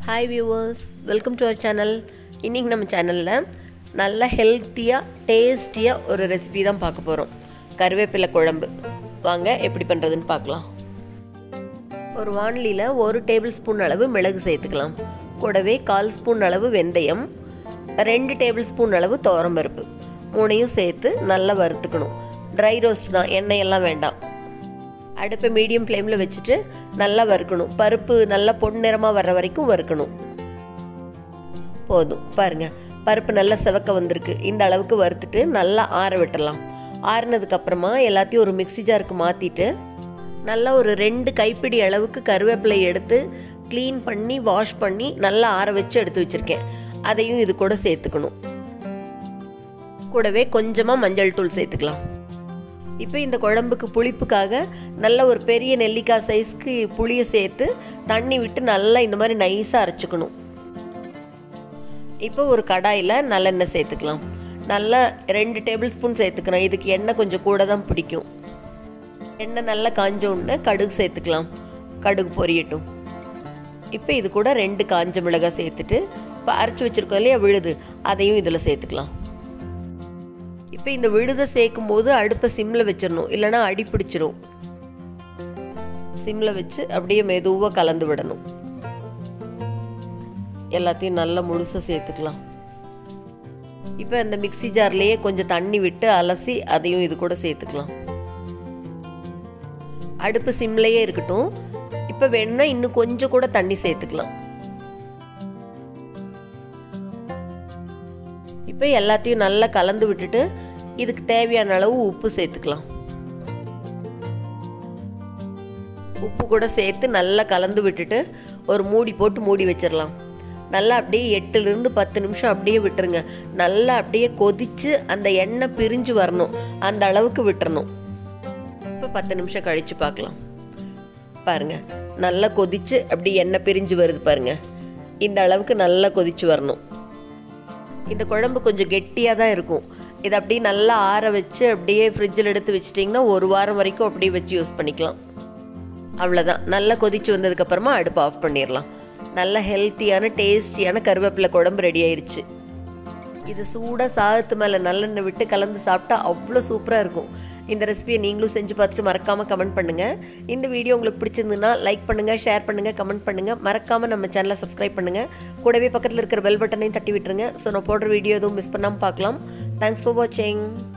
hi viewers welcome to our channel இன்றைக்கி நம்ம சேனலில் நல்ல ஹெல்த்தியாக டேஸ்டியாக ஒரு ரெசிபி தான் பார்க்க போகிறோம் கருவேப்பிலை குழம்பு வாங்க எப்படி பண்ணுறதுன்னு பார்க்கலாம் ஒரு வானலியில் ஒரு டேபிள் ஸ்பூன் அளவு மிளகு சேர்த்துக்கலாம் கூடவே கால் ஸ்பூன் அளவு வெந்தயம் ரெண்டு டேபிள் ஸ்பூன் அளவு துவரம்பருப்பு மூணையும் சேர்த்து நல்லா வறுத்துக்கணும் ட்ரை ரோஸ்ட் தான் எண்ணெய் எல்லாம் வேண்டாம் அடுப்பை மீடியம் ஃப்ளேமில் வச்சுட்டு நல்லா வறுக்கணும் பருப்பு நல்லா பொன்னிறமாக வர்ற வரைக்கும் வறுக்கணும் போதும் பாருங்கள் பருப்பு நல்லா செவக்க வந்திருக்கு இந்த அளவுக்கு வறுத்துட்டு நல்லா ஆற விட்டுடலாம் ஆறுனதுக்கப்புறமா எல்லாத்தையும் ஒரு மிக்ஸி ஜாருக்கு மாற்றிட்டு நல்லா ஒரு ரெண்டு கைப்பிடி அளவுக்கு கருவேப்பிலை எடுத்து க்ளீன் பண்ணி வாஷ் பண்ணி நல்லா ஆற வச்சு எடுத்து வச்சுருக்கேன் அதையும் இது கூட சேர்த்துக்கணும் கூடவே கொஞ்சமாக மஞ்சள் தூள் சேர்த்துக்கலாம் இப்போ இந்த குழம்புக்கு புளிப்புக்காக நல்ல ஒரு பெரிய நெல்லிக்காய் சைஸ்க்கு புளியை சேர்த்து தண்ணி விட்டு நல்லா இந்த மாதிரி நைஸாக அரைச்சிக்கணும் இப்போ ஒரு கடாயில் நல்லெண்ணெய் சேர்த்துக்கலாம் நல்லா ரெண்டு டேபிள் ஸ்பூன் சேர்த்துக்கிறேன் இதுக்கு எண்ணெய் கொஞ்சம் கூட தான் பிடிக்கும் எண்ணெய் நல்லா காஞ்ச உடனே கடுகு சேர்த்துக்கலாம் கடுகு பொரியட்டும் இப்போ இது கூட ரெண்டு காஞ்ச மிளகாய் சேர்த்துட்டு இப்போ அரைச்சி வச்சுருக்கோம் இல்லையா விழுது அதையும் இதில் சேர்த்துக்கலாம் இப்போ இந்த விழுதை சேர்க்கும் போது அடுப்பை சிம்மில் வச்சிடணும் இல்லைனா அடி பிடிச்சிரும் சிம்மில் வச்சு அப்படியே மெதுவாக கலந்து விடணும் எல்லாத்தையும் நல்லா முழுசாக சேர்த்துக்கலாம் இப்போ இந்த மிக்சி ஜார்லேயே கொஞ்சம் தண்ணி விட்டு அலசி அதையும் இது கூட சேர்த்துக்கலாம் அடுப்பு சிம்லேயே இருக்கட்டும் இப்போ வேணும்னா இன்னும் கொஞ்சம் கூட தண்ணி சேர்த்துக்கலாம் இப்போ எல்லாத்தையும் நல்லா கலந்து விட்டுட்டு இதுக்கு தேவையான அளவு உப்பு சேர்த்துக்கலாம் உப்பு கூட சேர்த்து நல்லா கலந்து விட்டுட்டு ஒரு மூடி போட்டு மூடி வச்சிடலாம் நல்லா அப்படியே எட்டுலேருந்து பத்து நிமிஷம் அப்படியே விட்டுருங்க நல்லா அப்படியே கொதித்து அந்த எண்ணெய் பிரிஞ்சு வரணும் அந்த அளவுக்கு விட்டுறணும் இப்போ பத்து நிமிஷம் கழித்து பார்க்கலாம் பாருங்கள் நல்லா கொதித்து அப்படி எண்ணெய் பிரிஞ்சு வருது பாருங்கள் இந்த அளவுக்கு நல்லா கொதித்து வரணும் இந்த குழம்பு கொஞ்சம் கெட்டியாக தான் இருக்கும் இதை அப்படியே நல்லா ஆற வச்சு அப்படியே ஃப்ரிட்ஜில் எடுத்து வச்சிட்டிங்கன்னா ஒரு வாரம் வரைக்கும் அப்படியே வச்சு யூஸ் பண்ணிக்கலாம் அவ்வளோதான் நல்லா கொதிச்சு வந்ததுக்கப்புறமா அடுப்பு ஆஃப் பண்ணிடலாம் நல்ல ஹெல்த்தியான டேஸ்டியான கருவேப்பிலை குழம்பு ரெடி ஆயிடுச்சு இது சூடாக சாதத்து மேலே நல்லெண்ணெய் விட்டு கலந்து சாப்பிட்டா அவ்வளோ சூப்பராக இருக்கும் இந்த ரெசிபியை நீங்களும் செஞ்சு பார்த்துட்டு மறக்காமல் கமெண்ட் பண்ணுங்கள் இந்த வீடியோ உங்களுக்கு பிடிச்சிருந்துன்னா லைக் பண்ணுங்கள் ஷேர் பண்ணுங்கள் கமெண்ட் பண்ணுங்கள் மறக்காமல் நம்ம சேனலை சப்ஸ்கிரைப் பண்ணுங்கள் கூடவே பக்கத்தில் இருக்கிற பெல் பட்டனையும் தட்டி விட்டுருங்க ஸோ நான் போடுற வீடியோ எதுவும் மிஸ் பண்ணாமல் பார்க்கலாம் தேங்க்ஸ் ஃபார் வாட்சிங்